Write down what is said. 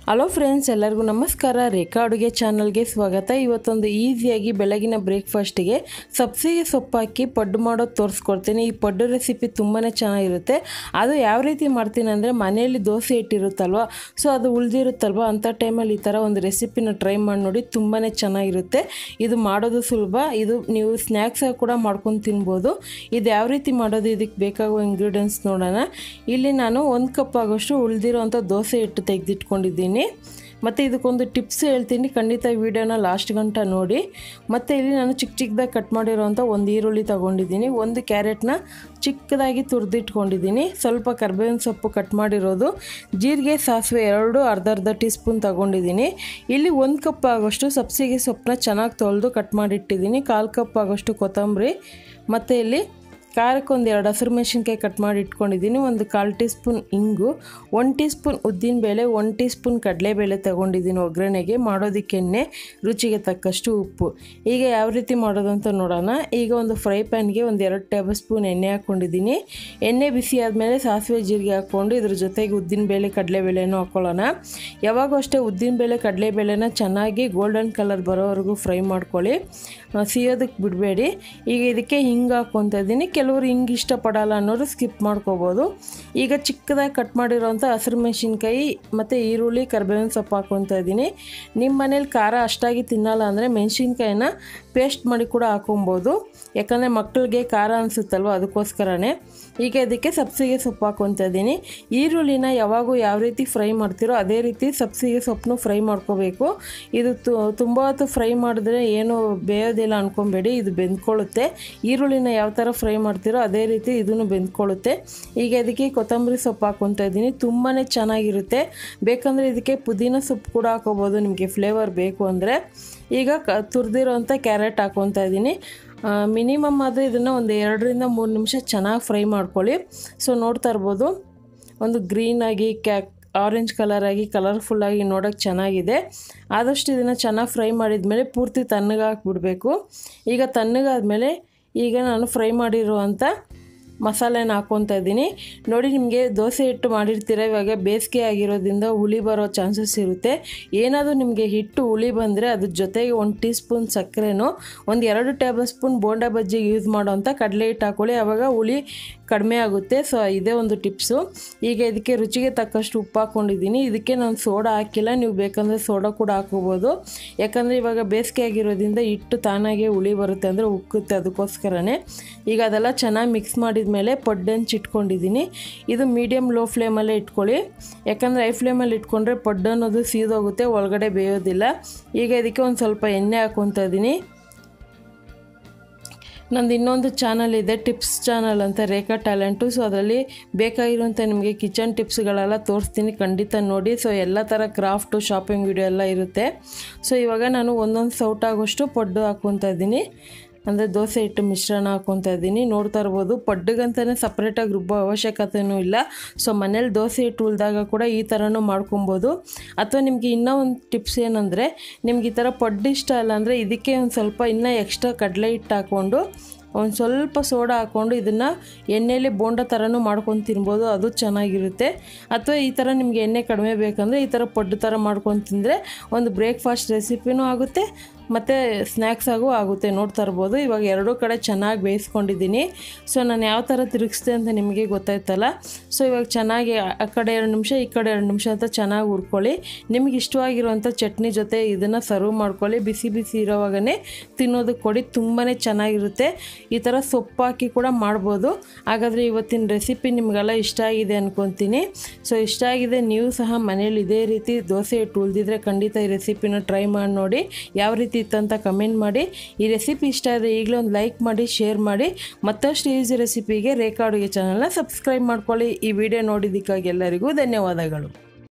hello friends ಎಲ್ಲರಿಗೂ ನಮಸ್ಕಾರ ರೇಖಾ ಅಡುಗೆ ಚಾನಲ್ಗೆ ಸ್ವಾಗತ ಇವತ್ತೊಂದು ಈಸಿಯಾಗಿ ಬೆಳಗಿನ ಬ್ರೇಕ್ಫಾಸ್ಟಿಗೆ ಸಬ್ಸಿಗೆ ಸೊಪ್ಪು ಹಾಕಿ ಪಡ್ಡು ಮಾಡೋದು ತೋರಿಸ್ಕೊಡ್ತೀನಿ ಈ ಪಡ್ಡು ರೆಸಿಪಿ ತುಂಬಾ ಚೆನ್ನಾಗಿರುತ್ತೆ ಅದು ಯಾವ ರೀತಿ ಮಾಡ್ತೀನಿ ಅಂದರೆ ಮನೆಯಲ್ಲಿ ದೋಸೆ ಇಟ್ಟಿರುತ್ತಲ್ವ ಸೊ ಅದು ಉಳಿದಿರುತ್ತಲ್ವ ಅಂಥ ಟೈಮಲ್ಲಿ ಈ ಥರ ಒಂದು ರೆಸಿಪಿನ ಟ್ರೈ ಮಾಡಿ ನೋಡಿ ತುಂಬಾ ಚೆನ್ನಾಗಿರುತ್ತೆ ಇದು ಮಾಡೋದು ಸುಲಭ ಇದು ನೀವು ಸ್ನ್ಯಾಕ್ಸಾಗಿ ಕೂಡ ಮಾಡ್ಕೊಂಡು ತಿನ್ಬೋದು ಇದು ಯಾವ ರೀತಿ ಮಾಡೋದು ಇದಕ್ಕೆ ಬೇಕಾಗುವ ಇಂಗ್ರೀಡಿಯೆಂಟ್ಸ್ ನೋಡೋಣ ಇಲ್ಲಿ ನಾನು ಒಂದು ಕಪ್ ಆಗೋಷ್ಟು ಉಳಿದಿರೋಂಥ ದೋಸೆ ಹಿಟ್ಟು ತೆಗೆದಿಟ್ಕೊಂಡಿದ್ದೀನಿ ಮತ್ತು ಇದಕ್ಕೊಂದು ಟಿಪ್ಸ್ ಹೇಳ್ತೀನಿ ಖಂಡಿತ ವೀಡಿಯೋನ ಲಾಸ್ಟ್ ಗಂಟ ನೋಡಿ ಮತ್ತು ಇಲ್ಲಿ ನಾನು ಚಿಕ್ಕ ಚಿಕ್ಕದಾಗಿ ಕಟ್ ಮಾಡಿರೋಂಥ ಒಂದು ಈರುಳ್ಳಿ ತೊಗೊಂಡಿದ್ದೀನಿ ಒಂದು ಕ್ಯಾರೆಟ್ನ ಚಿಕ್ಕದಾಗಿ ತುರಿದಿಟ್ಕೊಂಡಿದ್ದೀನಿ ಸ್ವಲ್ಪ ಕರ್ಬೇವಿನ ಸೊಪ್ಪು ಕಟ್ ಮಾಡಿರೋದು ಜೀರಿಗೆ ಸಾಸಿವೆ ಎರಡು ಅರ್ಧ ಅರ್ಧ ಟೀ ಸ್ಪೂನ್ ತೊಗೊಂಡಿದ್ದೀನಿ ಇಲ್ಲಿ ಒಂದು ಕಪ್ ಆಗೋಷ್ಟು ಸಬ್ಸಿಗೆ ಸೊಪ್ಪನ್ನ ಚೆನ್ನಾಗಿ ತೊಳೆದು ಕಟ್ ಮಾಡಿಟ್ಟಿದ್ದೀನಿ ಕಾಲು ಕಪ್ ಆಗೋಷ್ಟು ಕೊತ್ತಂಬರಿ ಮತ್ತು ಇಲ್ಲಿ ಖಾರಕ್ಕೆ ಒಂದು ಎರಡು ಹಸಿರು ಮೆಣಸಿನ್ಕಾಯಿ ಕಟ್ ಮಾಡಿ ಇಟ್ಕೊಂಡಿದ್ದೀನಿ ಒಂದು ಕಾಲು ಟೀ ಸ್ಪೂನ್ ಇಂಗು ಒನ್ ಟೀ ಸ್ಪೂನ್ ಉದ್ದಿನಬೇಳೆ ಒನ್ ಟೀ ಸ್ಪೂನ್ ಕಡಲೆಬೇಳೆ ತೊಗೊಂಡಿದ್ದೀನಿ ಒಗ್ಗರಣೆಗೆ ಮಾಡೋದಕ್ಕೆ ಎಣ್ಣೆ ರುಚಿಗೆ ತಕ್ಕಷ್ಟು ಉಪ್ಪು ಈಗ ಯಾವ ರೀತಿ ಮಾಡೋದು ಅಂತ ನೋಡೋಣ ಈಗ ಒಂದು ಫ್ರೈ ಪ್ಯಾನ್ಗೆ ಒಂದು ಎರಡು ಟೇಬಲ್ ಸ್ಪೂನ್ ಎಣ್ಣೆ ಹಾಕ್ಕೊಂಡಿದ್ದೀನಿ ಎಣ್ಣೆ ಬಿಸಿ ಆದಮೇಲೆ ಸಾಸಿವೆ ಜೀರಿಗೆ ಹಾಕ್ಕೊಂಡು ಇದ್ರ ಜೊತೆಗೆ ಉದ್ದಿನಬೇಳೆ ಕಡಲೆಬೇಳೆನೂ ಹಾಕ್ಕೊಳ್ಳೋಣ ಯಾವಾಗೂ ಅಷ್ಟೇ ಉದ್ದಿನಬೇಳೆ ಕಡಲೆಬೇಳೆನ ಚೆನ್ನಾಗಿ ಗೋಲ್ಡನ್ ಕಲರ್ ಬರೋವರೆಗೂ ಫ್ರೈ ಮಾಡ್ಕೊಳ್ಳಿ ಸಿಯೋದಕ್ಕೆ ಬಿಡಬೇಡಿ ಈಗ ಇದಕ್ಕೆ ಹಿಂಗೆ ಹಾಕ್ಕೊತಾ ಇದ್ದೀನಿ ಕೆಲವರು ಹಿಂಗೆ ಇಷ್ಟಪಡಲ್ಲ ಅನ್ನೋರು ಸ್ಕಿಪ್ ಮಾಡ್ಕೋಬೋದು ಈಗ ಚಿಕ್ಕದಾಗಿ ಕಟ್ ಮಾಡಿರೋಂಥ ಹಸಿರು ಮೆಣಸಿನ್ಕಾಯಿ ಮತ್ತು ಈರುಳ್ಳಿ ಕರ್ಬೇವಿನ ಸೊಪ್ಪು ಹಾಕ್ಕೊತಾ ಇದ್ದೀನಿ ನಿಮ್ಮ ಮನೇಲಿ ಖಾರ ಅಷ್ಟಾಗಿ ತಿನ್ನಲ್ಲ ಅಂದರೆ ಮೆಣಸಿನ್ಕಾಯಿನ ಪೇಸ್ಟ್ ಮಾಡಿ ಕೂಡ ಹಾಕೊಬೋದು ಯಾಕಂದರೆ ಮಕ್ಕಳಿಗೆ ಖಾರ ಅನಿಸುತ್ತಲ್ವ ಅದಕ್ಕೋಸ್ಕರನೇ ಈಗ ಇದಕ್ಕೆ ಸಬ್ಸಿಗೆ ಸೊಪ್ಪು ಹಾಕ್ಕೊತಾ ಇದ್ದೀನಿ ಈರುಳ್ಳಿನ ಯಾವಾಗೂ ಯಾವ ರೀತಿ ಫ್ರೈ ಮಾಡ್ತೀರೋ ಅದೇ ರೀತಿ ಸಬ್ಸಿಗೆ ಸೊಪ್ಪನ್ನು ಫ್ರೈ ಮಾಡ್ಕೋಬೇಕು ಇದು ತುಂಬ ಹೊತ್ತು ಫ್ರೈ ಮಾಡಿದ್ರೆ ಏನು ಬೇಯೋದಿಲ್ಲ ಅಂದ್ಕೊಬೇಡಿ ಇದು ಬೆಂದ್ಕೊಳ್ಳುತ್ತೆ ಈರುಳ್ಳಿನ ಯಾವ ಥರ ಫ್ರೈ ಮಾಡ್ತೀರೋ ಅದೇ ರೀತಿ ಇದನ್ನು ಬೆಂದ್ಕೊಳ್ಳುತ್ತೆ ಈಗ ಇದಕ್ಕೆ ಕೊತ್ತಂಬರಿ ಸೊಪ್ಪು ಹಾಕ್ಕೊತಾ ಇದ್ದೀನಿ ತುಂಬಾ ಚೆನ್ನಾಗಿರುತ್ತೆ ಬೇಕಂದರೆ ಇದಕ್ಕೆ ಪುದೀನ ಸೊಪ್ಪು ಕೂಡ ಹಾಕೋಬೋದು ನಿಮಗೆ ಫ್ಲೇವರ್ ಬೇಕು ಅಂದರೆ ಈಗ ಕ ತುರಿದಿರೋಂಥ ಕ್ಯಾರೆಟ್ ಹಾಕ್ಕೊತಾ ಇದ್ದೀನಿ ಮಿನಿಮಮ್ ಆದರೆ ಇದನ್ನು ಒಂದು ಎರಡರಿಂದ ಮೂರು ನಿಮಿಷ ಚೆನ್ನಾಗಿ ಫ್ರೈ ಮಾಡ್ಕೊಳ್ಳಿ ಸೊ ನೋಡ್ತಾ ಇರ್ಬೋದು ಒಂದು ಗ್ರೀನಾಗಿ ಕ್ಯಾ ಆರೆಂಜ್ ಕಲರಾಗಿ ಕಲರ್ಫುಲ್ಲಾಗಿ ನೋಡೋಕ್ಕೆ ಚೆನ್ನಾಗಿದೆ ಆದಷ್ಟು ಇದನ್ನು ಚೆನ್ನಾಗಿ ಫ್ರೈ ಮಾಡಿದ್ಮೇಲೆ ಪೂರ್ತಿ ತಣ್ಣಗೆ ಹಾಕ್ಬಿಡಬೇಕು ಈಗ ತಣ್ಣಗಾದ್ಮೇಲೆ ಈಗ ನಾನು ಫ್ರೈ ಮಾಡಿರುವಂಥ ಮಸಾಲೆನ ಹಾಕ್ಕೊತಾ ಇದ್ದೀನಿ ನೋಡಿ ನಿಮಗೆ ದೋಸೆ ಹಿಟ್ಟು ಮಾಡಿರ್ತೀರ ಇವಾಗ ಬೇಸಿಗೆ ಆಗಿರೋದ್ರಿಂದ ಹುಳಿ ಬರೋ ಚಾನ್ಸಸ್ ಇರುತ್ತೆ ಏನಾದರೂ ನಿಮಗೆ ಹಿಟ್ಟು ಹುಳಿ ಬಂದರೆ ಅದ್ರ ಜೊತೆಗೆ ಒಂದು ಟೀ ಸ್ಪೂನ್ ಸಕ್ಕರೆನೋ ಒಂದು ಎರಡು ಟೇಬಲ್ ಸ್ಪೂನ್ ಬೋಂಡಾ ಬಜ್ಜಿಗೆ ಯೂಸ್ ಮಾಡೋವಂಥ ಕಡಲೆ ಹಿಟ್ಟು ಹಾಕೊಳ್ಳಿ ಆವಾಗ ಹುಳಿ ಕಡಿಮೆ ಆಗುತ್ತೆ ಸೊ ಇದೇ ಒಂದು ಟಿಪ್ಸು ಈಗ ಇದಕ್ಕೆ ರುಚಿಗೆ ತಕ್ಕಷ್ಟು ಉಪ್ಪು ಹಾಕ್ಕೊಂಡಿದ್ದೀನಿ ಇದಕ್ಕೆ ನಾನು ಸೋಡಾ ಹಾಕಿಲ್ಲ ನೀವು ಬೇಕಂದರೆ ಸೋಡಾ ಕೂಡ ಹಾಕೋಬೋದು ಯಾಕಂದರೆ ಇವಾಗ ಬೇಸಿಗೆ ಆಗಿರೋದ್ರಿಂದ ಹಿಟ್ಟು ತಾನಾಗೆ ಹುಳಿ ಬರುತ್ತೆ ಅಂದರೆ ಉಕ್ಕುತ್ತೆ ಅದಕ್ಕೋಸ್ಕರನೇ ಈಗ ಅದೆಲ್ಲ ಚೆನ್ನಾಗಿ ಮಿಕ್ಸ್ ಮಾಡಿದ್ಮೇಲೆ ಪಡ್ಡಂಚು ಇಟ್ಕೊಂಡಿದ್ದೀನಿ ಇದು ಮೀಡಿಯಮ್ ಲೋ ಫ್ಲೇಮಲ್ಲೇ ಇಟ್ಕೊಳ್ಳಿ ಯಾಕಂದರೆ ಹೈ ಫ್ಲೇಮಲ್ಲಿ ಇಟ್ಕೊಂಡ್ರೆ ಪಡ್ಡು ಅನ್ನೋದು ಸೀದೋಗುತ್ತೆ ಒಳಗಡೆ ಬೇಯೋದಿಲ್ಲ ಈಗ ಇದಕ್ಕೆ ಒಂದು ಸ್ವಲ್ಪ ಎಣ್ಣೆ ಹಾಕ್ಕೊತಾ ಇದ್ದೀನಿ ನಂದು ಇನ್ನೊಂದು ಚಾನಲ್ ಇದೆ ಟಿಪ್ಸ್ ಚಾನಲ್ ಅಂತ ರೇಖಾ ಟ್ಯಾಲೆಂಟು ಸೊ ಅದರಲ್ಲಿ ಬೇಕಾಗಿರುವಂಥ ನಿಮಗೆ ಕಿಚನ್ ಟಿಪ್ಸ್ಗಳೆಲ್ಲ ತೋರಿಸ್ತೀನಿ ಖಂಡಿತ ನೋಡಿ ಸೊ ಎಲ್ಲ ಥರ ಕ್ರಾಫ್ಟು ಶಾಪಿಂಗ್ ವಿಡಿಯೋ ಎಲ್ಲ ಇರುತ್ತೆ ಸೊ ಇವಾಗ ನಾನು ಒಂದೊಂದು ಸೌಟ್ ಆಗೋಷ್ಟು ಪಡ್ಡು ಹಾಕ್ಕೊತಾ ಇದ್ದೀನಿ ಅಂದರೆ ದೋಸೆ ಹಿಟ್ಟು ಮಿಶ್ರಣ ಹಾಕ್ಕೊತಾ ಇದ್ದೀನಿ ನೋಡ್ತಾ ಇರ್ಬೋದು ಪಡ್ಡುಗಂತಲೇ ಸಪ್ರೇಟಾಗಿ ರುಬ್ಬೋ ಅವಶ್ಯಕತೆಯೂ ಇಲ್ಲ ಸೊ ಮನೇಲಿ ದೋಸೆ ಹಿಟ್ಟು ಉಳಿದಾಗ ಕೂಡ ಈ ಥರನೂ ಮಾಡ್ಕೊಬೋದು ಅಥವಾ ನಿಮಗೆ ಇನ್ನೂ ಒಂದು ಟಿಪ್ಸ್ ಏನಂದರೆ ನಿಮ್ಗೆ ಈ ಥರ ಪಡ್ಡು ಇಷ್ಟ ಅಲ್ಲ ಅಂದರೆ ಇದಕ್ಕೆ ಒಂದು ಸ್ವಲ್ಪ ಇನ್ನೂ ಎಕ್ಸ್ಟ್ರಾ ಕಡಲೆ ಹಿಟ್ಟು ಹಾಕ್ಕೊಂಡು ಒಂದು ಸ್ವಲ್ಪ ಸೋಡಾ ಹಾಕ್ಕೊಂಡು ಇದನ್ನು ಎಣ್ಣೆಯಲ್ಲಿ ಬೋಂಡ ಥರನೂ ಮಾಡ್ಕೊಂಡು ತಿನ್ಬೋದು ಅದು ಚೆನ್ನಾಗಿರುತ್ತೆ ಅಥವಾ ಈ ಥರ ನಿಮಗೆ ಎಣ್ಣೆ ಕಡಿಮೆ ಬೇಕಂದರೆ ಈ ಥರ ಪಡ್ಡು ಥರ ಮಾಡ್ಕೊಂಡು ತಿಂದರೆ ಒಂದು ಬ್ರೇಕ್ಫಾಸ್ಟ್ ರೆಸಿಪಿನೂ ಆಗುತ್ತೆ ಮತ್ತು ಸ್ನ್ಯಾಕ್ಸ್ ಆಗೂ ಆಗುತ್ತೆ ನೋಡ್ತಾ ಇರ್ಬೋದು ಇವಾಗ ಎರಡೂ ಕಡೆ ಚೆನ್ನಾಗಿ ಬೇಯಿಸ್ಕೊಂಡಿದ್ದೀನಿ ಸೊ ನಾನು ಯಾವ ಥರ ತಿರುಗಿಸ್ದೆ ಅಂತ ನಿಮಗೆ ಗೊತ್ತಾಯ್ತಲ್ಲ ಸೊ ಇವಾಗ ಚೆನ್ನಾಗಿ ಆ ಕಡೆ ಎರಡು ನಿಮಿಷ ಈ ಕಡೆ ಎರಡು ನಿಮಿಷ ಅಂತ ಚೆನ್ನಾಗಿ ಹುರ್ಕೊಳ್ಳಿ ನಿಮಗೆ ಇಷ್ಟವಾಗಿರುವಂಥ ಚಟ್ನಿ ಜೊತೆ ಇದನ್ನು ಸರ್ವ್ ಮಾಡ್ಕೊಳ್ಳಿ ಬಿಸಿ ಬಿಸಿ ಇರೋವಾಗನೇ ತಿನ್ನೋದಕ್ಕೆ ಕೊಡಿ ತುಂಬಾ ಚೆನ್ನಾಗಿರುತ್ತೆ ಈ ಥರ ಸೊಪ್ಪು ಹಾಕಿ ಕೂಡ ಮಾಡ್ಬೋದು ಹಾಗಾದರೆ ಇವತ್ತಿನ ರೆಸಿಪಿ ನಿಮಗೆಲ್ಲ ಇಷ್ಟ ಆಗಿದೆ ಅಂದ್ಕೊತೀನಿ ಸೊ ಇಷ್ಟ ಆಗಿದೆ ನೀವು ಸಹ ಮನೇಲಿ ಇದೇ ರೀತಿ ದೋಸೆ ಇಟ್ಟು ಉಳಿದಿದ್ರೆ ಖಂಡಿತ ಈ ರೆಸಿಪಿನ ಟ್ರೈ ಮಾಡಿ ನೋಡಿ ಯಾವ ರೀತಿ ಇತ್ತಂತ ಕಮೆಂಟ್ ಮಾಡಿ ಈ ರೆಸಿಪಿ ಇಷ್ಟ ಆದರೆ ಈಗಲೇ ಒಂದು ಲೈಕ್ ಮಾಡಿ ಶೇರ್ ಮಾಡಿ ಮತ್ತಷ್ಟು ಈಸಿ ರೆಸಿಪಿಗೆ ರೇಖಾ ಅಡುಗೆ ಚಾನಲ್ನ ಸಬ್ಸ್ಕ್ರೈಬ್ ಮಾಡ್ಕೊಳ್ಳಿ ಈ ವಿಡಿಯೋ ನೋಡಿದ್ದಕ್ಕಾಗಿ ಎಲ್ಲರಿಗೂ ಧನ್ಯವಾದಗಳು